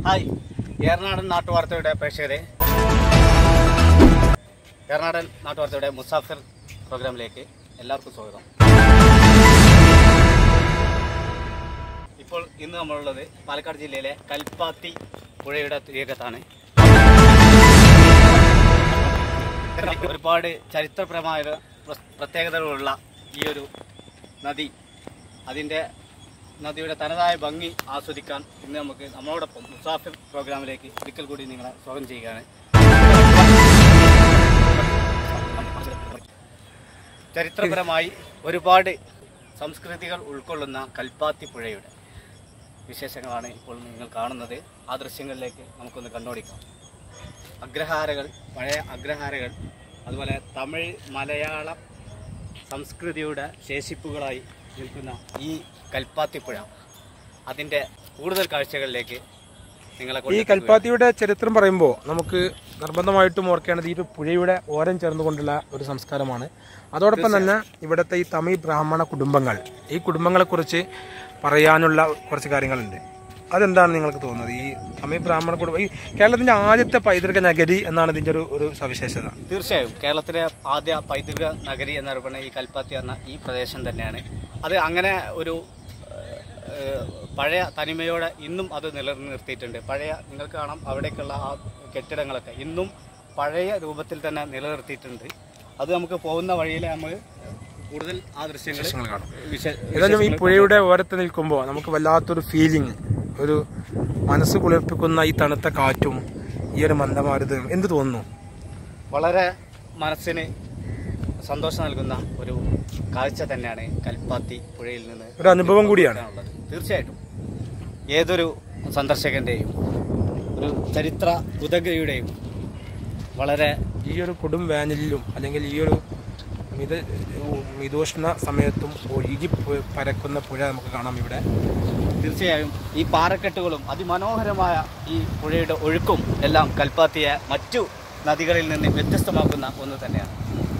Hi ഏറനാടൻ നാട്ടുവാർത്തയുടെ പ്രേക്ഷകരെ ഏറനാടൻ നാട്ടുവാർത്തയുടെ മുസാഫിർ പ്രോഗ്രാമിലേക്ക് എല്ലാവർക്കും സ്വാഗതം ഇപ്പോൾ ഇന്ന് നമ്മളുള്ളത് പാലക്കാട് ജില്ലയിലെ കൽപ്പാത്തി പുഴയുടെ തീരത്താണ് ഒരുപാട് ചരിത്രപരമായ ഒരു പ്ര- പ്രത്യേകതകളുള്ള ഈ ഒരു നദി അതിൻ്റെ നദിയുടെ തനതായ ഭംഗി ആസ്വദിക്കാൻ ഇന്ന് നമുക്ക് നമ്മളോടൊപ്പം മുസാഫിർ പ്രോഗ്രാമിലേക്ക് ഒരിക്കൽ കൂടി നിങ്ങളെ സ്വാഗതം ചെയ്യുകയാണ് ചരിത്രപരമായി ഒരുപാട് സംസ്കൃതികൾ ഉൾക്കൊള്ളുന്ന കൽപ്പാത്തി പുഴയുടെ വിശേഷങ്ങളാണ് ഇപ്പോൾ നിങ്ങൾ കാണുന്നത് ആ ദൃശ്യങ്ങളിലേക്ക് നമുക്കൊന്ന് കണ്ണോടിക്കാം അഗ്രഹാരകൾ പഴയ അഗ്രഹാരകൾ അതുപോലെ തമിഴ് മലയാളം സംസ്കൃതിയുടെ ശേഷിപ്പുകളായി നിൽക്കുന്ന ഈ കൽപ്പാത്തിപ്പുഴ അതിൻ്റെ കൂടുതൽ കാഴ്ചകളിലേക്ക് നിങ്ങളെ ഈ കൊണ്ട് കൽപ്പാത്തിയുടെ ചരിത്രം പറയുമ്പോൾ നമുക്ക് നിർബന്ധമായിട്ടും ഓർക്കേണ്ടത് ഈ ഒരു പുഴയുടെ ഓരം ചേർന്നുകൊണ്ടുള്ള ഒരു സംസ്കാരമാണ് അതോടൊപ്പം തന്നെ ഇവിടുത്തെ ഈ തമിഴ് ബ്രാഹ്മണ കുടുംബങ്ങൾ ഈ കുടുംബങ്ങളെക്കുറിച്ച് പറയാനുള്ള കുറച്ച് കാര്യങ്ങളുണ്ട് അതെന്താണ് നിങ്ങൾക്ക് തോന്നുന്നത് ഈ തമിഴ് ബ്രാഹ്മണ കുടുംബം ഈ കേരളത്തിന്റെ ആദ്യത്തെ പൈതൃക നഗരി എന്നാണ് ഇതിന്റെ ഒരു ഒരു സവിശേഷത തീർച്ചയായും കേരളത്തിലെ ആദ്യ പൈതൃക നഗരി എന്നറിയപ്പെടുന്ന ഈ കൽപ്പാത്തി എന്ന ഈ പ്രദേശം തന്നെയാണ് അത് അങ്ങനെ ഒരു ഏഹ്, പഴയ തനിമയോടെ ഇന്നും അത് നിലനിർത്തിയിട്ടുണ്ട് പഴയ നിങ്ങൾക്ക് കാണാം അവിടേക്കുള്ള ആ കെട്ടിടങ്ങളൊക്കെ ഇന്നും പഴയ രൂപത്തിൽ തന്നെ നിലനിർത്തിയിട്ടുണ്ട് അത് നമുക്ക് പോകുന്ന വഴിയിൽ നമ്മൾ കൂടുതൽ ആ ദൃശ്യങ്ങൾ ദൃശ്യങ്ങൾ കാണും. വിശ- ഏതായാലും ഈ പുഴയുടെ ഓരത്ത് നിൽക്കുമ്പോൾ നമുക്ക് വല്ലാത്തൊരു ഫീലിംഗ് ഒരു മനസ്സ് കുളിർപ്പിക്കുന്ന ഈ തണുത്ത കാറ്റും ഈ ഒരു മന്ദമാരുതയും എന്ത് തോന്നുന്നു വളരെ മനസ്സിന് സന്തോഷം നൽകുന്ന ഒരു കാഴ്ച തന്നെയാണ് കൽപ്പാത്തി പുഴയിൽ നിന്ന് ഒരു അനുഭവം കൂടിയാണ് ഉള്ളത്. തീർച്ചയായിട്ടും ഏതൊരു സന്ദർശകന്റെയും ഒരു ചരിത്ര ഉദകയുടെയും വളരെ ഈ ഒരു കൊടും വേനലിലും അല്ലെങ്കിൽ ഈ ഒരു മിത മിതോഷ്ണ സമയത്തും ഒഴുകി പോ- പരക്കുന്ന പുഴ നമുക്ക് കാണാം ഇവിടെ തീർച്ചയായും ഈ പാറക്കെട്ടുകളും അതിമനോഹരമായ ഈ പുഴയുടെ ഒഴുക്കും എല്ലാം കൽപ്പാത്തിയെ മറ്റു നദികളിൽ നിന്ന് വ്യത്യസ്തമാക്കുന്ന ഒന്ന് തന്നെയാണ്